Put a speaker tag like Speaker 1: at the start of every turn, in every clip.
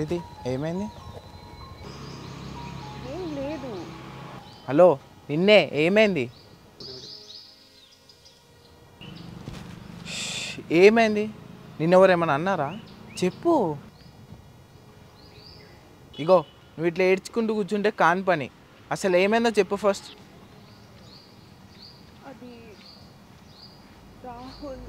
Speaker 1: అతిథి ఏమైంది
Speaker 2: ఏం లేదు
Speaker 1: హలో నిన్నే ఏమైంది ష్, ఏమైంది నిన్నెవరు ఏమన్నా అన్నారా చెప్పు ఇగో నువ్వు ఇట్లా ఏడ్చుకుంటూ కూర్చుంటే కాని పని అసలు ఏమైందో చెప్పు ఫస్ట్
Speaker 2: అది రాహుల్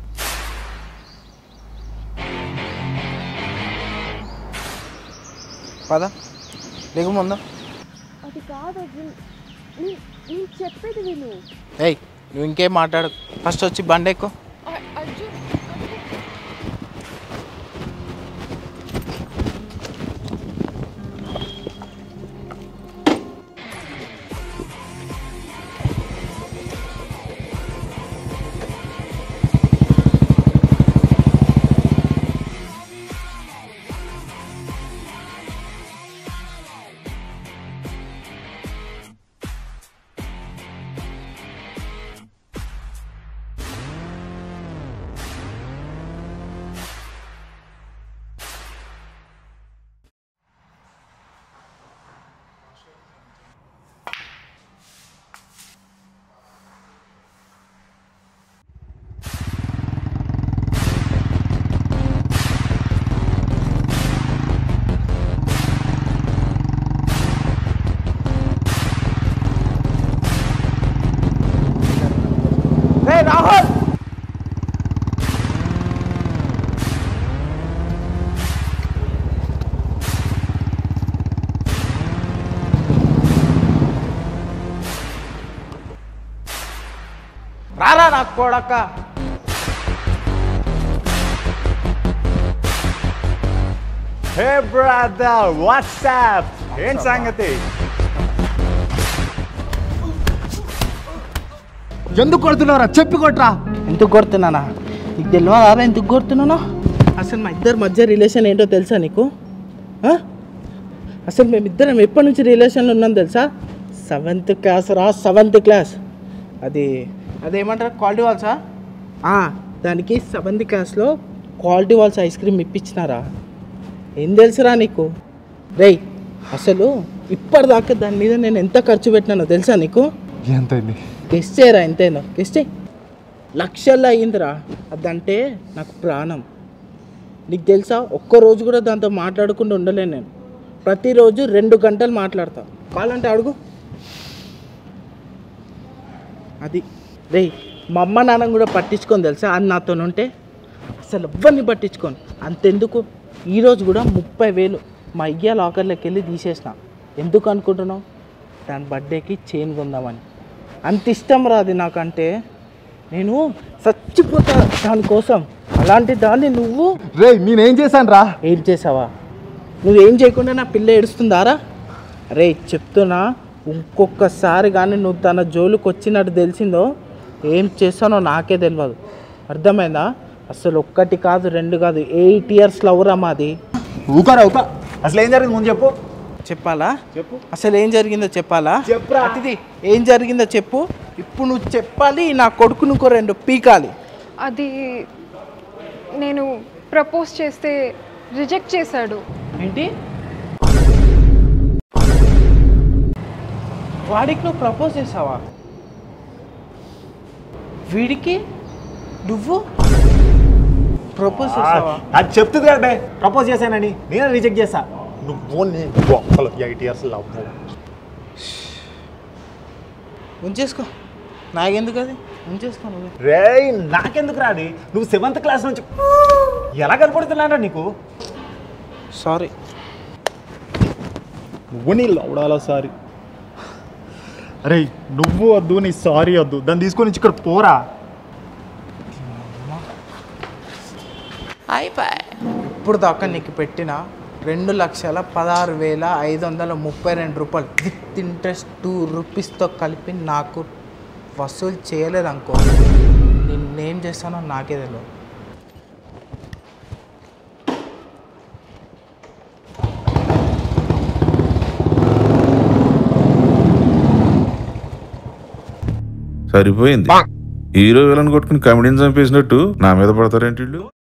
Speaker 1: పద లేకు ముందు
Speaker 2: అది కాదు అర్జున్ నీ- నేను చెప్పేది విను
Speaker 1: ఏయ్ నువ్వు ఇంకేం మాట్లాడు ఫస్ట్ వచ్చి బండి ఎక్కువ
Speaker 2: అ- అర్జున్
Speaker 1: రే రాహుల్ రారా నాకు కొడక
Speaker 3: హే బ్రదర్ వాట్సాప్ ఏం సంగతి ఎందుకు కొడుతున్నారా చెప్పి కొట్రా
Speaker 1: ఎందుకు కొడుతున్నానా నీకు తెలియదా ఎందుకు కొడుతున్నానా అసలు మా ఇద్దరి మధ్య రిలేషన్ ఏంటో తెలుసా నీకు ఆ? అసలు మేమిద్దరం ఎప్పటి నుంచి రిలేషన్లో ఉన్నాం తెలుసా సెవెంత్ క్లాస్ రా సెవెంత్ క్లాస్ అది అదేమంటారు క్వాలిటీ వాల్సా ఆ, దానికి సెవెంత్ క్లాస్లో క్వాలిటీ వాల్స్ ఐస్ క్రీమ్ ఇప్పించినారా ఏం తెలుసురా నీకు రేయ్ అసలు ఇప్పటిదాకా దాని మీద నేను ఎంత ఖర్చు పెట్టినానో తెలుసా నీకు
Speaker 3: ఎంతైంది
Speaker 1: గెస్ట్ చేయరా ఎంతైందో గెస్ట్ చేయి లక్షల్లో అయ్యిందిరా అదంటే నాకు ప్రాణం నీకు తెలుసా ఒక్క రోజు కూడా దాంతో మాట్లాడకుండా ఉండలేను నేను ప్రతిరోజు రెండు గంటలు మాట్లాడతా కావాలంటే అడుగు అది రేయ్ మా అమ్మ నాన్న కూడా పట్టించుకొని తెలుసా అది నాతో ఉంటే అసలు ఎవ్వరిని పట్టించుకోను అంతెందుకు ఈరోజు కూడా ముప్పై వేలు మా అయ్య లాకర్లోకి వెళ్ళి తీసేసిన ఎందుకు అనుకుంటున్నావు దాని బర్త్డేకి చైన్ కొందామని అంత ఇష్టం రాదు నాకంటే నేను చచ్చిపోతా దానికోసం అలాంటి దాన్ని నువ్వు
Speaker 3: రే నేనేం చేశాను రా
Speaker 1: ఏం చేసావా నువ్వేం చేయకుండా నా పిల్ల ఏడుస్తుందారా అరే చెప్తున్నా ఇంకొకసారి కానీ నువ్వు తన జోలికి వచ్చినట్టు తెలిసిందో ఏం చేస్తానో నాకే తెలియదు అర్థమైందా అసలు ఒక్కటి కాదు రెండు కాదు ఎయిట్ ఇయర్స్ లవ్రా మాది
Speaker 3: ఊకరా ఊక అసలు ఏం జరిగింది ముందు చెప్పు
Speaker 1: చెప్పాలా
Speaker 3: చెప్పు
Speaker 1: అసలు ఏం జరిగిందో చెప్పాలా
Speaker 3: చెప్పురా.
Speaker 1: అతిథి ఏం జరిగిందో చెప్పు ఇప్పుడు నువ్వు చెప్పాలి నా కొడుకును ఇంకో రెండు పీకాలి
Speaker 2: అది నేను ప్రపోజ్ చేస్తే రిజెక్ట్ చేశాడు
Speaker 1: ఏంటి వాడికి నువ్వు ప్రపోజ్ చేసావా వీడికి నువ్వు ప్రపోజ్ చేసావా
Speaker 3: అది చెప్తుంది కదా బే ప్రపోజ్ చేశానని నేనే రిజెక్ట్ చేశా నువ్వు నేను అసలు ఎయిట్ ఇయర్స్ లవ్
Speaker 1: ఉంచేసుకో నాకెందుకు అది ఉంచేసుకో నువ్వే
Speaker 3: రే నాకెందుకు రాది నువ్వు సెవెంత్ క్లాస్ నుంచి ఎలా కనపడుతున్నారా నీకు
Speaker 1: సారీ
Speaker 3: నువ్వు నీ లౌడాలా సారీ అరే నువ్వు వద్దు నీ సారీ వద్దు దాన్ని తీసుకొని వచ్చి ఇక్కడ పోరా
Speaker 1: అయిపోయి ఇప్పుడు దాకా నీకు పెట్టిన రెండు లక్షల పదహారు వేల ఐదు వందల ముప్పై రెండు రూపాయలు విత్ ఇంట్రెస్ట్ టూ రూపీస్తో కలిపి నాకు వసూలు చేయలేదు అనుకో నిన్నేం చేస్తానో నాకే తెలియదు
Speaker 4: సరిపోయింది హీరో విలన్ కొట్టుకుని కమెడీని చంపేసినట్టు నా మీద పడతారేంటి వీళ్ళు